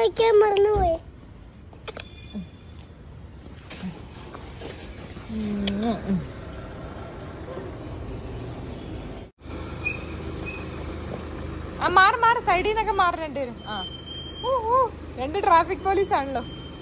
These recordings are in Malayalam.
വയ്ക്കാൻ മറന്നുപോയി ആ മാറി മാറി സൈഡിൽ നിന്നൊക്കെ മാറി രണ്ടുപേരും ആ ഓ ഓ രണ്ട് ട്രാഫിക് പോലീസ് ആണല്ലോ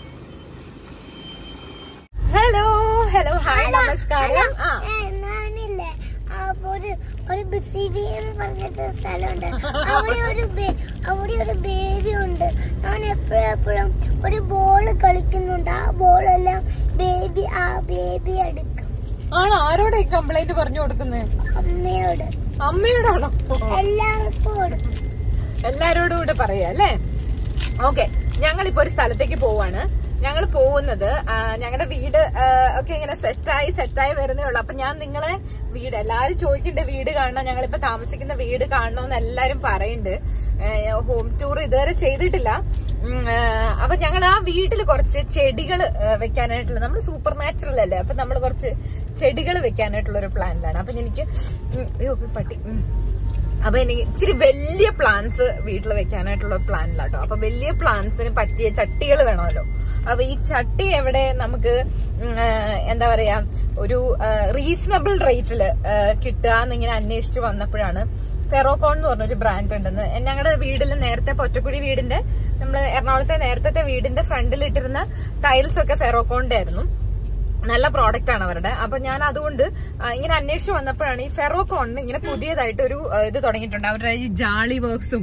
ഹലോ ഹലോ ഹായ് നമസ്കാരം ആ ഏ, ഞാനില്ലേ ആ, ഒരു ഒരു ബിസിബി എന്ന് പറഞ്ഞിട്ട് സ്ഥലമുണ്ട് അവിടെ ഒരു ബേ- അവിടെ ഒരു ബേബി ഉണ്ട് ഞാൻ എപ്പോഴും എപ്പോഴും ഒരു ബോൾ കളിക്കുന്നുണ്ട് ആ ബോളെല്ലാം ബേബി ആ ബേബി എടുക്കും ആണോ ആരോടെ ഈ കംപ്ലൈന്റ് പറഞ്ഞു കൊടുക്കുന്നത് അമ്മയോട് അമ്മയോടാണോ എല്ലാവർക്കും കൊടുക്കും എല്ലാരോടും കൂടെ പറയാ അല്ലേ ഓക്കെ ഞങ്ങളിപ്പോ ഒരു സ്ഥലത്തേക്ക് പോവാണ് ഞങ്ങൾ പോകുന്നത് ഞങ്ങളുടെ വീട് ആ, ഒക്കെ ഇങ്ങനെ സെറ്റായി സെറ്റായി വരുന്നേ ഉള്ളൂ അപ്പൊ ഞാൻ നിങ്ങളെ വീട് എല്ലാരും ചോദിക്കണ്ട് വീട് കാണണം ഞങ്ങളിപ്പോ താമസിക്കുന്ന വീട് കാണണമെന്ന് എല്ലാരും പറയുന്നുണ്ട് ഹോം ടൂർ ഇതുവരെ ചെയ്തിട്ടില്ല ഉം, ആ, അപ്പൊ ഞങ്ങൾ ആ വീട്ടിൽ കുറച്ച് ചെടികൾ വെക്കാനായിട്ടുള്ള നമ്മൾ സൂപ്പർ നാച്ചുറൽ അല്ലേ അപ്പൊ നമ്മൾ കുറച്ച് ചെടികൾ വെക്കാനായിട്ടുള്ള ഒരു പ്ലാനിലാണ് അപ്പൊ എനിക്ക് ഉം, അയ്യോ പട്ടി ഉം. അപ്പൊ എനിക്ക് ഇച്ചിരി വലിയ പ്ലാന്റ്സ് വീട്ടിൽ വെക്കാനായിട്ടുള്ള പ്ലാനിലാട്ടോ അപ്പൊ വലിയ പ്ലാന്റ്സിന് പറ്റിയ ചട്ടികൾ വേണമല്ലോ അപ്പൊ ഈ ചട്ടി എവിടെ നമുക്ക് ഉം, ആ, എന്താ പറയാ ഒരു റീസണബിൾ റേറ്റില് കിട്ടുക എന്നിങ്ങനെ അന്വേഷിച്ച് വന്നപ്പോഴാണ് ഫെറോകോൺ എന്ന് പറഞ്ഞൊരു ബ്രാൻഡ് ഉണ്ടെന്ന് ഞങ്ങളുടെ വീട്ടിൽ നേരത്തെ പൊറ്റക്കുടി വീടിന്റെ നമ്മൾ എറണാകുളത്തെ നേരത്തെ വീടിന്റെ ഫ്രണ്ടിൽ ഇട്ടിരുന്ന ടൈൽസ് ഒക്കെ ഫെറോകോണിന്റെ ആയിരുന്നു നല്ല പ്രോഡക്റ്റ് ആണ് അവരുടെ അപ്പൊ ഞാൻ അതുകൊണ്ട് ആ, ഇങ്ങനെ അന്വേഷിച്ച് വന്നപ്പോഴാണ് ഈ ഫെറോകോണിന് ഇങ്ങനെ പുതിയതായിട്ട് ഒരു ആ, ഇത് തുടങ്ങിയിട്ടുണ്ട് അവരുടെ ഈ ജാളി വർക്ക്സും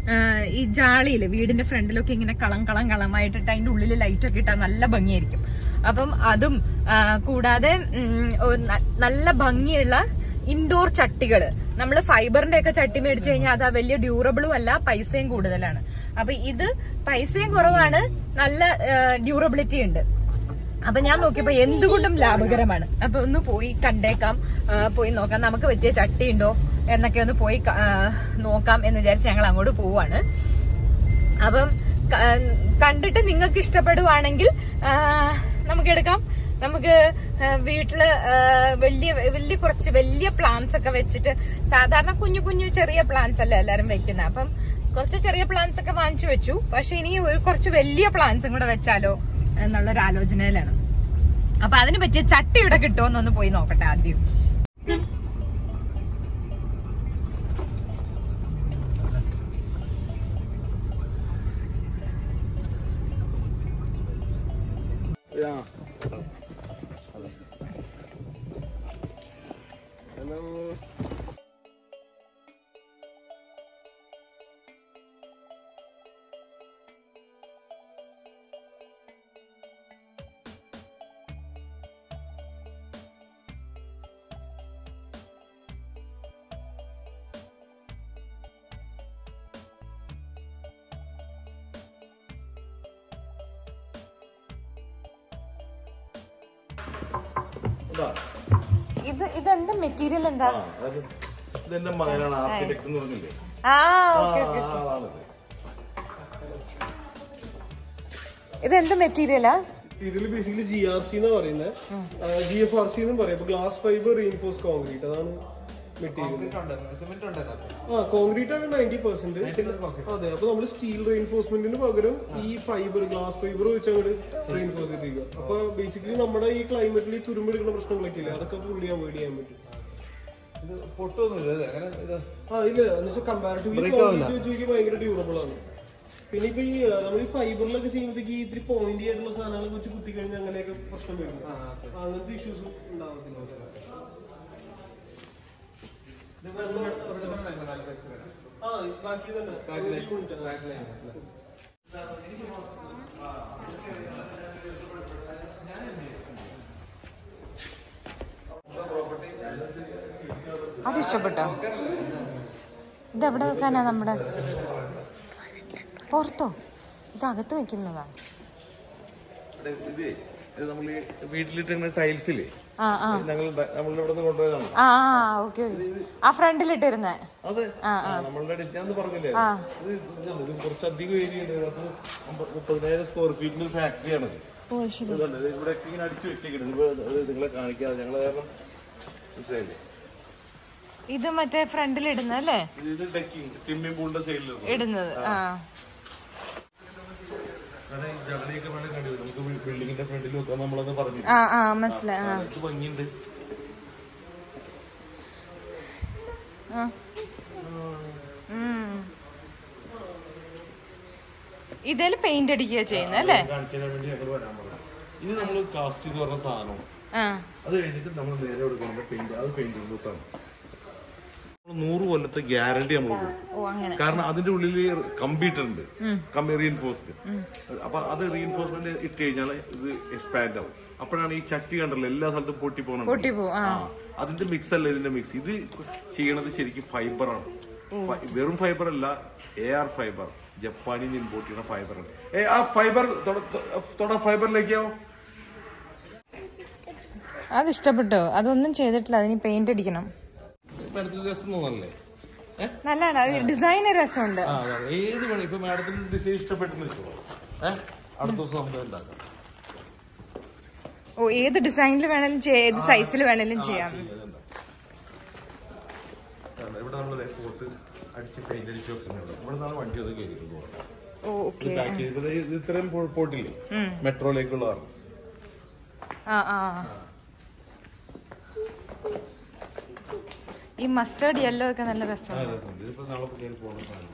ഈ ജാളിയില് വീടിന്റെ ഫ്രണ്ടിലൊക്കെ ഇങ്ങനെ കളം കളം കളമായിട്ടിട്ട് അതിന്റെ ഉള്ളിൽ ലൈറ്റ് ഒക്കെ ഇട്ടാൽ നല്ല ഭംഗിയായിരിക്കും അപ്പം അതും ആ, കൂടാതെ ഉം, ഒരു ന- നല്ല ഭംഗിയുള്ള ഇൻഡോർ ചട്ടികള് നമ്മൾ ഫൈബറിന്റെ ഒക്കെ ചട്ടി മേടിച്ചു കഴിഞ്ഞാൽ അത് വലിയ ഡ്യൂറബിളും അല്ല പൈസയും കൂടുതലാണ് അപ്പൊ ഇത് പൈസയും കുറവാണ് നല്ല ഡ്യൂറബിലിറ്റി ഉണ്ട് അപ്പൊ ഞാൻ നോക്കിയപ്പോ എന്തുകൊണ്ടും ലാഭകരമാണ് അപ്പൊ ഒന്ന് പോയി കണ്ടേക്കാം ആ, പോയി നോക്കാം നമുക്ക് പറ്റിയ ചട്ടി ഉണ്ടോ എന്നൊക്കെ ഒന്ന് പോയി ക- ആ, നോക്കാം എന്ന് വിചാരിച്ച് ഞങ്ങൾ അങ്ങോട്ട് പോവാണ് അപ്പം ക- കണ്ടിട്ട് നിങ്ങൾക്ക് ഇഷ്ടപ്പെടുവാണെങ്കിൽ ആ, നമുക്ക് എടുക്കാം നമുക്ക് ആ, വീട്ടില് ആ, വലിയ വലിയ കുറച്ച് വലിയ പ്ലാന്റ്സ് ഒക്കെ വെച്ചിട്ട് സാധാരണ കുഞ്ഞു കുഞ്ഞു ചെറിയ പ്ലാന്റ്സ് അല്ലേ എല്ലാരും വെക്കുന്നത് അപ്പം കുറച്ച് ചെറിയ പ്ലാന്റ്സ് ഒക്കെ വാങ്ങിച്ചു വെച്ചു പക്ഷെ ഇനി ഒരു കുറച്ച് വലിയ പ്ലാന്റ്സും കൂടെ വെച്ചാലോ എന്നുള്ളൊരു ആലോചനയിലാണ് അപ്പൊ അതിന് പറ്റിയ ചട്ടി ഇവിടെ കിട്ടുമെന്നൊന്ന് പോയി നോക്കട്ടെ ആദ്യം Yeah. Hello. ഇതാ. ഇത് ഇതെന്താ മെറ്റീരിയൽ എന്താ ആ, അത് ഇതെന്റെ മകനാണ് ആർക്കിടെക്ട് എന്ന് പറഞ്ഞില്ലേ ആ ആ, ഓക്കെ ഓക്കെ ആ ആളാണിത്. ഇത് എന്ത് മെറ്റീരിയലാ ഇതിൽ ബേസിക്കലി ജി ആർ സി എന്ന് പറയുന്നത് ജി എഫ് ആർ സി എന്നും പറയും ഗ്ലാസ് ഫൈബർ റീഇൻഫോഴ്സ് കോൺക്രീറ്റ് അതാണ് മെറ്റീരിയൽ ആ കോൺക്രീറ്റ് ആണ് നയൻറ്റി പെർസെന്റ് അതെ അപ്പൊ നമ്മൾ സ്റ്റീൽ റീഇൻഫോഴ്സ്മെന്റിന് പകരം ഈ ഫൈബർ ഗ്ലാസ് ഫൈബർ വെച്ച് അങ്ങോട്ട് റീഇൻഫോഴ്സ് ചെയ്തിരിക്കുക അപ്പൊ ബേസിക്കലി നമ്മുടെ ഈ ക്ലൈമറ്റിൽ ഈ തുരുമ്പെടുക്കുന്ന പ്രശ്നങ്ങളൊക്കെ ഇല്ലേ അതൊക്കെ ഫുള്ളി അവോയ്ഡ് ചെയ്യാൻ പറ്റും ആ ഇല്ല എന്ന് വെച്ചാൽ കമ്പാരിറ്റീവ്ലി ക്വാളിറ്റി വെച്ച് നോക്കി ഭയങ്കര ഡ്യൂറബിൾ ആണ് പിന്നെ ഇപ്പൊ ഈ ആ, നമ്മൾ ഈ ഫൈബറിലൊക്കെ ചെയ്യുമ്പോഴത്തേക്ക് ഈ ഇത്തിരി പോയിന്റ് ആയിട്ടുള്ള സാധനങ്ങൾ വെച്ച് കുത്തി കഴിഞ്ഞാൽ അങ്ങനെയൊക്കെ പ്രശ്നം വരും അങ്ങനത്തെ ഇഷ്യൂസ് ഉണ്ടാവത്തില്ല ആ ബാക്കി തന്നെ അത് ഇഷ്ടപ്പെട്ടോ ഇത് എവിടെ വെക്കാനാ നമ്മുടെ പുറത്തോ ഇത് അകത്ത് വെക്കുന്നതാ ഇത് ഇതേ, ഇത് നമ്മൾ വീട്ടിലിട്ടുന്ന ടൈൽസില്ലേ ആ ആ ഞങ്ങൾ നമ്മളുടെ ഇവിടെ നിന്ന് കൊണ്ടുപോയതാണ് ആ ആ ഓക്കെ ആ ഫ്രണ്ടിലിട്ടിരുന്നേ അതെ ആ, നമ്മളുടെ ഡിസ് ഞാൻ ഒന്ന് പറഞ്ഞില്ലേ ഇത് ഇതുണ്ട്. ഇത് കുറച്ചധികം ഏരിയ ഉണ്ട് അത് അമ്പ- മുപ്പതിനായിരം സ്ക്വയർ ഫീറ്റിന് ഫാക്ടറിയാണിത് ഓ ശരി ഇതുണ്ട് ഇത് ഇവിടെ ഇങ്ങനെ അടിച്ചു വെച്ചേക്കുന്നത് ഇത് നിങ്ങളെ കാണിക്കാതെ ഞങ്ങളെ കാരണം മനസ്സിലായില്ലേ ഇത് മറ്റേ ഫ്രണ്ടിലിടുന്നല്ലേ ഇത് ഇത് ഡെക്കിങ് സ്വിമ്മിംഗ് പൂളിന്റെ സൈഡിൽ ഇടുന്നത് ആ ബിൽഡിങ്ങിന്റെ ഫ്രണ്ടിൽ വെക്കാൻ നമ്മളത് പറഞ്ഞു ആ ആ മനസ്സിലായി ആ ഇത് ഭംഗിയുണ്ട് ആ. ഉം. ഇതില് പെയിന്റ് അടിക്കുക ചെയ്യുന്നത് അല്ലേ കാണിച്ചു തരാൻ വേണ്ടി ഞങ്ങൾ വരാൻ പറഞ്ഞു ഇനി നമ്മൾ കാസ്റ്റ് എന്ന് പറഞ്ഞ സാധനം ആ അത് കഴിഞ്ഞിട്ട് നമ്മൾ നേരെ കൊടുക്കുന്നത് പെയിന്റ് അത് പെയിന്റിംഗ് ബൂത്താണ് നൂറ് കൊല്ലത്തെ ഗ്യാരണ്ടി നമ്മൾ കൊടുക്കും ഓ അങ്ങനെ കാരണം അതിന്റെ ഉള്ളിൽ കമ്പ്യൂട്ടർ ഉണ്ട് കമ്പി റീഎൻഫോഴ്സ്ഡ് അപ്പൊ അത് റീഎൻഫോഴ്സ്മെന്റ് ഇട്ട് കഴിഞ്ഞാൽ ഇത് എക്സ്പാൻഡ് ആവും അപ്പോഴാണ് ഈ ചട്ടി കണ്ടല്ലോ എല്ലാ സ്ഥലത്തും പൊട്ടി പോകുന്നത് പൊട്ടിപ്പോവും, ആ. അതിന്റെ മിക്സ് അല്ല ഇതിന്റെ മിക്സ് ഇത് ചെയ്യണത് ശരിക്കും ഫൈബർ ആണ് ഫ- വെറും ഫൈബർ അല്ല എ ആർ ഫൈബർ ജപ്പാനിൽ നിന്ന് ഇമ്പോർട്ട് ചെയ്യുന്ന ഫൈബർ ആണ് ഏ ആ ഫൈബർ തൊട ഫൈബറിലേക്കാവോ അത് ഇഷ്ടപ്പെട്ടോ അതൊന്നും ചെയ്തിട്ടില്ല അതിന് പെയിന്റ് അടിക്കണം മാഡത്തിന് രസം തോന്നല്ലേ ഏഹ് നല്ലതാണ് ഡിസൈന് രസമുണ്ട് ആ അതാണ്. ഏത് വേണം ഇപ്പൊ മാഡത്തിന് ഡിസൈൻ ഇഷ്ടപ്പെട്ടെന്ന് വെച്ചോ ഏഹ് അടുത്ത ദിവസം നമുക്ക് ഉണ്ടാക്കാം ഓ ഏത് ഡിസൈനിൽ വേണേലും ചെയ്യാം ഏത് സൈസിൽ വേണേലും ചെയ്യാം ചെയ്യാനുണ്ടാവും. കാരണം ഇവിടെ നമ്മൾ ഫോർട്ട് അടിച്ച് പെയിന്റ് അടിച്ച് വെക്കുന്നുണ്ട് ഇവിടെ നിന്നാണ് വണ്ടി അത് കയറി പോകുന്നത് ഓ ഓക്കെ ഇത് back ചെയ്ത് ഇവിടെ ഇത് ഇത്രയും പോ- പോട്ടില്ലേ മെട്രോയിലേക്കുള്ളതാണ് ആ ആ ഈ മസ്റ്റേർഡ് യെല്ലോ ഒക്കെ നല്ല ആ രസമാണ് രസമുണ്ട് ഇതിപ്പോ നാളെ കയറി പോകുന്ന സാധനം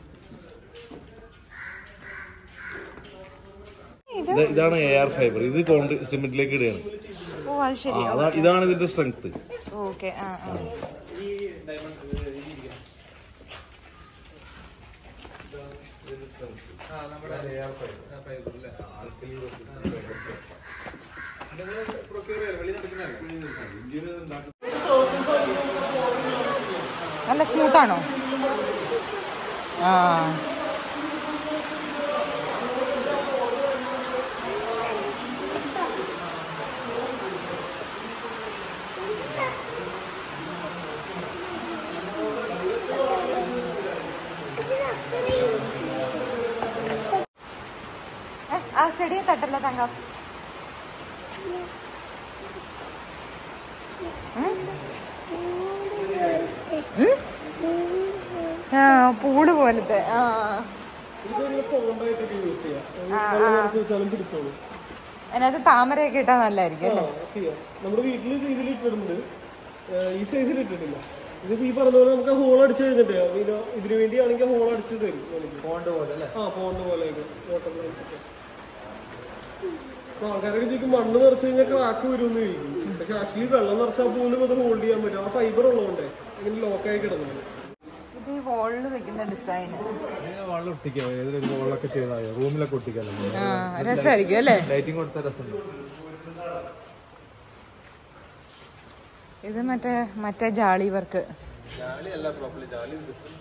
ഇത് ഇതാണ് എ ആർ ഫൈബർ ഇത് കോൺക്രീറ്റ് സിമെന്റിലേക്ക് ഇടുകയാണ് ഓ അത് ആ, ശരി അതാ ഇതാണ് ഇതിന്റെ സ്ട്രെങ്ത് ഓക്കെ ആ ആ നല്ല സ്മൂത്ത് ആണോ ആ ഏ, ആ ചെടിയെ തട്ടല്ലോ തങ്കം ആ പൂള് പോലത്തെ ആ ഇതൊരു പോണ്ടായിട്ടൊക്കെ യൂസ് ചെയ്യാം വെള്ളം നിറച്ച് വെച്ചാലും പിടിച്ചോളൂ അതിനകത്ത് താമരയൊക്കെ ഇട്ടാൽ നല്ലതായിരിക്കും ആ അല്ലേ ചെയ്യാം നമ്മുടെ വീട്ടിൽ ഇതിൽ ഇട്ടിട്ടുണ്ട് ഏഹ് ഈ സൈസിൽ ഇട്ടിട്ടില്ല ഇതിപ്പോ ഈ പറഞ്ഞ പോലെ നമുക്ക് ഹോൾ അടിച്ചു കഴിഞ്ഞിട്ട് പിന്നെ ഇതിനു വേണ്ടിയാണെങ്കിൽ ഹോൾ അടിച്ചു തരും നമുക്ക് പോണ്ട് പോലെ അല്ലേ ആ പോണ്ട് പോലെ വാട്ടർ ലൈൻസ് ഒക്കെ അപ്പൊ ആൾക്കാരൊക്കെ ചോദിക്കും മണ്ണ് നിറച്ചു കഴിഞ്ഞാൽ ക്രാക്ക് വരുമെന്ന് ചോദിക്കും പക്ഷെ ആക്ച്വലി വെള്ളം നിറച്ചാൽ പോലും അത് ഹോൾഡ് ചെയ്യാൻ പറ്റും ആ ഫൈബർ ഉള്ളതുകൊണ്ടേ ഇങ്ങനെ ലോക്കായി കിടന്നത് ഇത് ഈ വോളിൽ വെക്കുന്ന ഡിസൈൻ വെള്ളം ഒട്ടിക്കാം ഏതൊരു വെള്ളമൊക്കെ ചെയ്താൽ മതി റൂമിലൊക്കെ ഒട്ടിക്കാമല്ലോ ആ രസമായിരിക്കും അല്ലേ ലൈറ്റിംഗ് കൊടുത്ത രസമുണ്ട് ഇത് മറ്റേ മറ്റേ ജാളി വർക്ക് ജാളി അല്ല പ്രോപ്പർലി ജാളി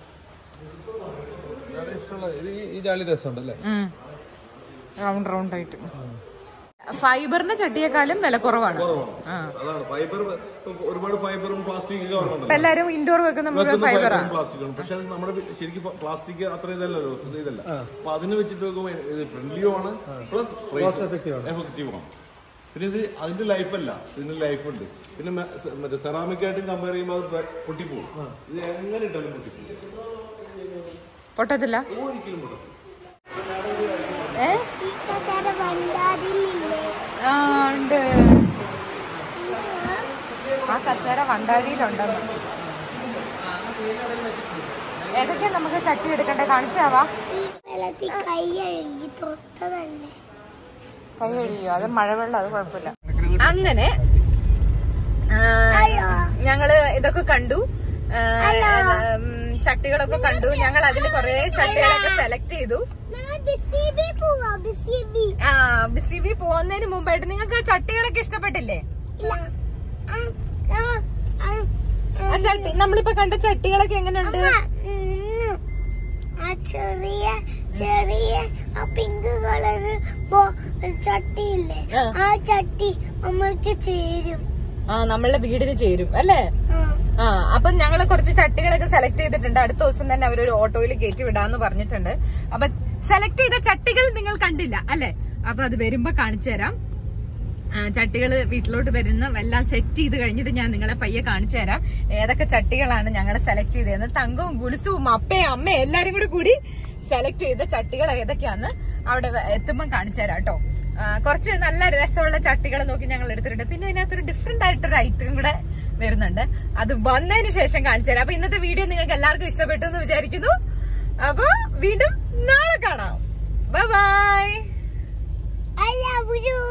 ജാളി ഇഷ്ടമുള്ള ഇത് ഈ- ഈ ജാളി രസമുണ്ടല്ലേ റൗണ്ട് റൗണ്ട് ആയിട്ട് ഫൈബറിന്റെ ചട്ടിയേക്കാളും വില കുറവാണ് ആ അതാണ് ഫൈബർ ഒരുപാട് ഫൈബറും പ്ലാസ്റ്റിക് കാണുന്നുണ്ടല്ലോ ഇപ്പൊ എല്ലാരും ഇൻഡോർ വെക്കുന്ന മുഴുവൻ ഫൈബറാ പ്ലാസ്റ്റിക് ആണ് പക്ഷെ അത് നമ്മുടെ വി- ശരിക്കും പ്ലാസ്റ്റിക് അത്ര ഇതല്ലല്ലോ ഇത് ഇതല്ല അപ്പൊ അതിന് വെച്ചിട്ട് നോക്കുമ്പോൾ ഇത് ഫ്രണ്ട്ലിയും ആണ് പ്ലസ് എഫക്റ്റീവ് ആണ് പിന്നെ ഇത് അതിന്റെ ലൈഫ് അല്ല ഇതിന്റെ ലൈഫ് ഉണ്ട് പിന്നെ മെ- സ- മറ്റേ സെറാമിക് ആയിട്ടും കമ്പയർ ചെയ്യുമ്പോൾ അത് ബ്ര- പൊട്ടിപ്പോകും ഇത് എങ്ങനെ ഇട്ടാലും പൊട്ടിപ്പോകും പൊട്ടത്തില്ല ഒരിക്കലും പൊട്ടിപ്പോകും ഏ ഈ കസേര വണ്ടാതിലില്ലേ ആ ഉണ്ട് ആ കസേര വണ്ടാരിയിലുണ്ടെന്ന് ഏതൊക്കെയാ നമുക്ക് ചട്ടി എടുക്കണ്ടേ കാണിച്ചാവാ ഈ വെള്ളത്തിൽ കൈ അഴുകി തൊട്ടതല്ലേ കൈ കഴിയോ അത് മഴവെള്ളം അത് കുഴപ്പമില്ല അങ്ങനെ ആ, അയ്യോ. ഞങ്ങള് ഇതൊക്കെ കണ്ടു ആ, ഉം, ചട്ടികളൊക്കെ കണ്ടു ഞങ്ങൾ അതിൽ കുറെ ചട്ടികളൊക്കെ സെലക്ട് ചെയ്തു ഞങ്ങൾ ബിസിബി പോവാ ബിസിബി ആ ബി ബി പോകുന്നതിന് മുമ്പായിട്ട് നിങ്ങൾക്ക് ആ ചട്ടികളൊക്കെ ഇഷ്ടപ്പെട്ടില്ലേ ഇല്ല ആ, ആ, ആ, ആ ചട്ടി നമ്മളിപ്പോ കണ്ട ചട്ടികളൊക്കെ എങ്ങനെയുണ്ട് ആ, ഉം. ആ ചെറിയ ചെറിയ ആ പിങ്ക് കളറ് ചട്ടിയില്ലേ ആ. ആ ചട്ടി നമ്മൾക്ക് ചേരും ആ നമ്മളുടെ വീടിന് ചേരും അല്ലേ ആ. ആ അപ്പൊ ഞങ്ങള് കുറച്ച് ചട്ടികളൊക്കെ സെലക്ട് ചെയ്തിട്ടുണ്ട് അടുത്ത ദിവസം തന്നെ അവരൊരു ഓട്ടോയിൽ കയറ്റി വിടാന്ന് പറഞ്ഞിട്ടുണ്ട് അപ്പൊ സെലക്ട് ചെയ്ത ചട്ടികൾ നിങ്ങൾ കണ്ടില്ല അല്ലെ അപ്പൊ അത് വരുമ്പോ കാണിച്ചു തരാം ആ, ചട്ടികള് വീട്ടിലോട്ട് വരുന്ന എല്ലാം സെറ്റ് ചെയ്ത് കഴിഞ്ഞിട്ട് ഞാൻ നിങ്ങളെ പയ്യെ കാണിച്ചു തരാം ഏതൊക്കെ ചട്ടികളാണ് ഞങ്ങൾ സെലക്ട് ചെയ്തതെന്ന് തങ്കവും ഗുലുസും അപ്പയും അമ്മയും എല്ലാരും കൂടി കൂടി സെലക്ട് ചെയ്ത ചട്ടികൾ ഏതൊക്കെയാന്ന് അവിടെ വ- എത്തുമ്പം കാണിച്ചു തരാം കേട്ടോ ആ, കുറച്ച് നല്ല രസമുള്ള ചട്ടികൾ നോക്കി ഞങ്ങൾ എടുത്തിട്ടുണ്ട് പിന്നെ ഇതിനകത്തൊരു ഡിഫറെന്റ് ആയിട്ടൊരു ഐറ്റം കൂടെ വരുന്നുണ്ട് അത് വന്നതിന് ശേഷം കാണിച്ചു തരാം അപ്പൊ ഇന്നത്തെ വീഡിയോ നിങ്ങൾക്ക് എല്ലാവർക്കും ഇഷ്ടപ്പെട്ടു എന്ന് വിചാരിക്കുന്നു അപ്പൊ വീണ്ടും നാളെ കാണാം bye bye I love you.